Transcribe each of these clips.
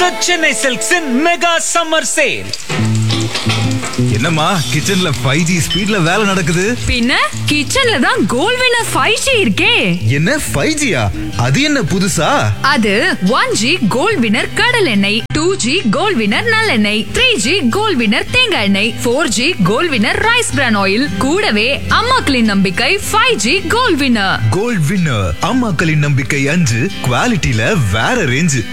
The Chennai Silks in Mega Summer Sale. என்னம்மா கிச்சன்ல five G ஸ்பீட்ல வேலை நடக்குது பின்ன கிச்சன்ல தான் கோல் வினர் ஃபைவ் ஜி இருக்கே என்ன ஃபைவ் ஜியா அது என்ன புதுசா அது ஒன் ஜி கோல் வினர் கடல் எண்ணெய் டூ ஜி கோல் வினர் நல்லெண்ணெய் த்ரீ ஜி கோல் வினர் தேங்காய் எண்ணெய் four G gold winner rice bran oil கூடவே அம்மாக்களின் நம்பிக்கை five G gold winner gold winner அம்மாக்களின் நம்பிக்கை அஞ்சு குவாலிட்டியில வேற range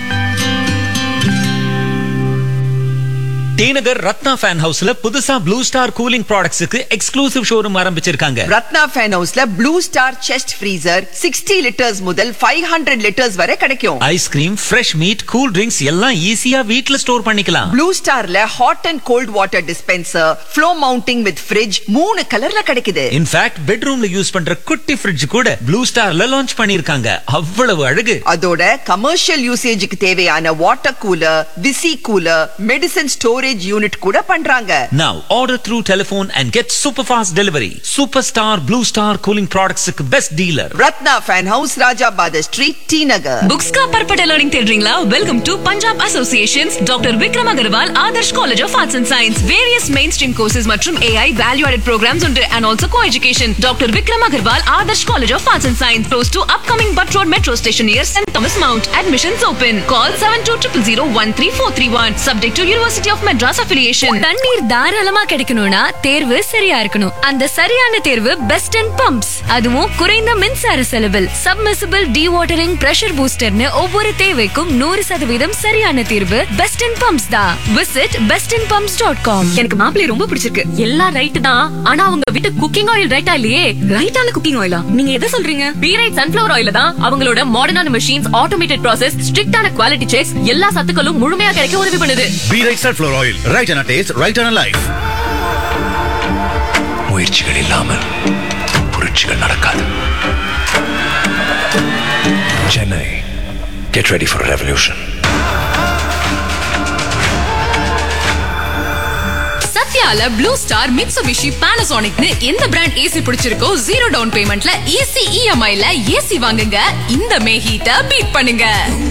T Nagar Rathna fan ஹவுஸ்ல புதுசா ப்ளூ ஸ்டார் கூலிங் ப்ராடக்ட்ஸுக்கு எக்ஸ்க்ளூசிவ் ஷோரூம் ஆரம்பிச்சிருக்காங்க ரத்னா ஃபேன் ஹவுஸ்ல blue star chest freezer sixty litres முதல் ஃபைவ் ஹண்ட்ரட் லிட்டர்ஸ் வரை கிடைக்கும் ice cream fresh meat cool drinks எல்லாம் ஈஸியா வீட்ல ஸ்டோர் பண்ணிக்கலாம் ப்ளூ ஸ்டார்ல hot and cold water dispenser flow mounting with fridge மூணு கலர்ல கிடைக்குது இன்ஃபேக்ட் பெட்ரூம்ல யூஸ் பண்ற குட்டி ஃப்ரிட்ஜ் கூட ப்ளூ ஸ்டார்ல லான்ச் பண்ணிருக்காங்க அவ்வளவு அழகு அதோட கமர்ஷியல் யூசேஜுக்கு தேவையான water cooler visi cooler medicine storage unit கூட பண்றாங்க Now order through telephone and get super fast delivery. Superstar Blue Star cooling products best dealer. Rathna fan house Rajabad street T Nagar books का परपटा लर्निंग தேடுறீங்களா welcome to Punjab association's doctor Vikram Agarwal Adarsh college of arts and science various mainstream courses மற்றும் AI value added programmes உண்டு and also coeducation doctor Vikram Agarwal Adarsh college of arts and science close to upcoming Butt road metro station near Saint Thomas Mount admissions open call seven two triple zero one three four three one subject to university of Madras affiliation தண்ணீர் தாராளமா கிடைக்கணும்னா தேர்வு சரியா இருக்கணும் அந்த சரியான தேர்வு best and bumps அதுவும் குறைந்த மின்சார செலவில் சப்மர்சிபிள் வாட்டரிங் பிரஷர் பூஸ்டர்னு ஒவ்வொரு தேவைக்கும் நூறு சதவீதம் சரியான தீர்வு பெஸ்ட் அண்ட் பம்ப்ஸ் தான் visit best and pumps dot com எனக்கு மாப்பிள்ளை ரொம்ப பிடிச்சிருக்கு எல்லாம் ரைட் தான் ஆனா அவங்க வீட்டு குக்கிங் ஆயில் ரைட்டா இல்லையே ரைட்டான குக்கிங் ஆயிலா நீங்க எதை சொல்றீங்க பி ரைட் சன்ஃபிளவர் ஆயில தான் அவங்களோட மாடர்னான மெஷின்ஸ் ஆட்டோமேட்டட் ப்ராசஸ் ஸ்ட்ரிக்டான குவாலிட்டி செக்ஸ் எல்லா சத்துக்களும் முழுமையா கிடைக்க உதவி பண்ணுது Be right sunflower oil. Right on a taste, right on a life. முயற்சிகள் இல்லாமல் புரட்சிகள் நடக்காது Chennai get ready for revolution சத்யால ப்ளூ ஸ்டார் மிட்சுபிஷி பானாசோனிக்னு எந்த பிராண்ட் ஏசி பிடிச்சிருக்கோ ஜீரோ டவுன் பேமெண்ட்ல ஈஸி இஎம்ஐல ஏசி வாங்குங்க இந்த மே ஹீட்ட பீட் பண்ணுங்க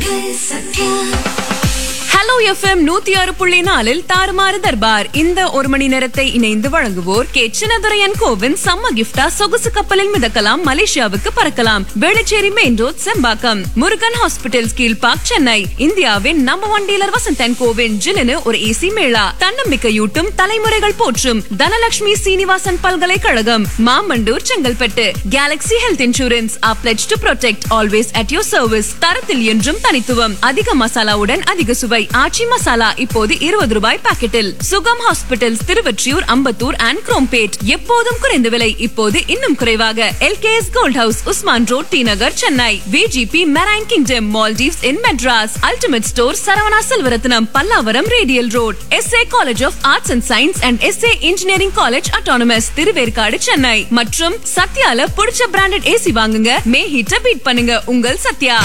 ஹலோ எஃப்எம் நூத்தி ஆறு புள்ளி நாலில் தாறுமாறு தர்பார் இந்த ஒரு மணி நேரத்தை இணைந்து வழங்குவோர் கே சின்னதுரையன் கோவின் சம்ம கிஃப்டா சொகுசு கப்பலில் மிதக்கலாம் மலேசியாவுக்கு பறக்கலாம் Velachery main road Sembakkam Murugan hospital கீழ் பார்க் சென்னை இந்தியாவின் நம்பர் ஒன் டீலர் வசந்தன் கோவின் ஜில்லுனு ஒரு ஏசி மேளா தன்னம்பிக்கையூட்டும் தலைமுறைகள் போற்றும் தனலட்சுமி சீனிவாசன் பல்கலைக்கழகம் Mamandur Chengalpattu galaxy health insurance a pledge to protect always at your service தரத்தில் என்றும் தனித்துவம் அதிக மசாலாவுடன் அதிக சுவை ஆச்சி மசாலா இப்போது இருபது ரூபாய் பாக்கெட்டில் சுகம் ஹாஸ்பிட்டல்ஸ் திருவொற்றியூர் அம்பத்தூர் அண்ட் குரோம்பேட் எப்போதும் குறைந்த விலை இப்போது இன்னும் குறைவாக LKS gold house Usman road T Nagar Chennai VGP marine kingdom Maldives in Madras ultimate store Saravana Selvarathnam Pallavaram radial road SA college of arts and science and SA engineering college autonomous Thiruverkadu Chennai மற்றும் சத்யால பிடிச்ச பிராண்டட் ஏசி வாங்குங்க மே ஹீட்ட பீட் பண்ணுங்க உங்கள் சத்யா